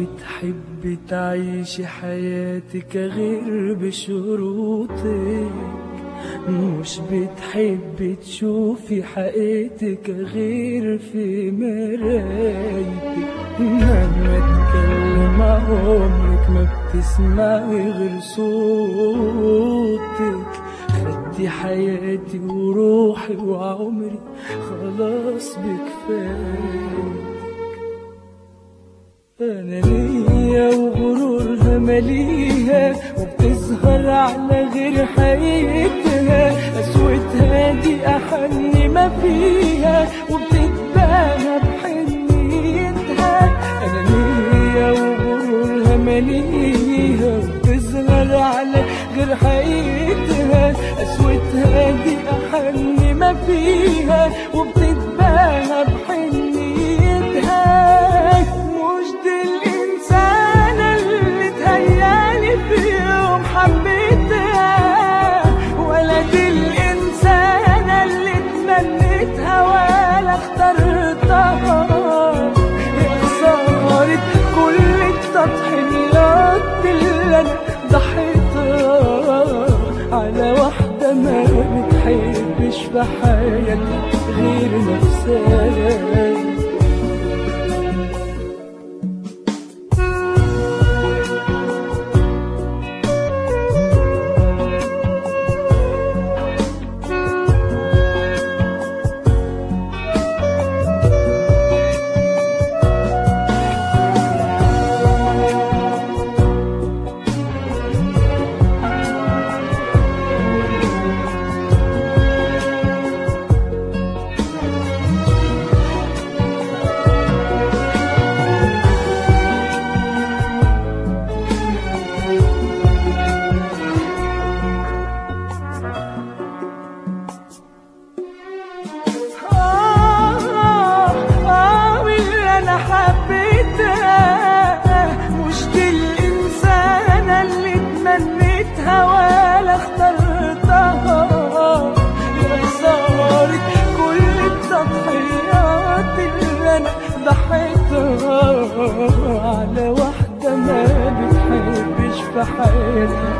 بتحبي تعيشي حياتك غير بشروطك مش بتحبي تشوفي حقيقتك غير في مرايتك مهما اتكلم عمرك ما بتسمعي غير صوتك خدتي حياتي وروحي وعمري خلاص بكفايتك أنا ليا وغرورها مليها وبتظهر على غير حقيقتها قسوتها دي أحن ما فيها وبتتباهى بحنيتها أنا ليا وغرورها مليها وبتظهر على غير حقيقتها قسوتها دي أحن ما فيها وبتتباهى بحنيتها مش دي الإنسانة اللي تهيالي في يوم حبيتها ولا دي الإنسانة اللي تمنيتها ولا اخترتها يا خسارة كل التضحيات اللي أنا ضحيتها على واحدة ما بتحبش في حياتها غير نفسها آه آه واللي أنا حبيتها مش دي الإنسانة اللي تمنيتها ولا اخترتها يا خسارة كل التضحيات اللي أنا ضحيتها على واحدة ما بتحبش في حياتها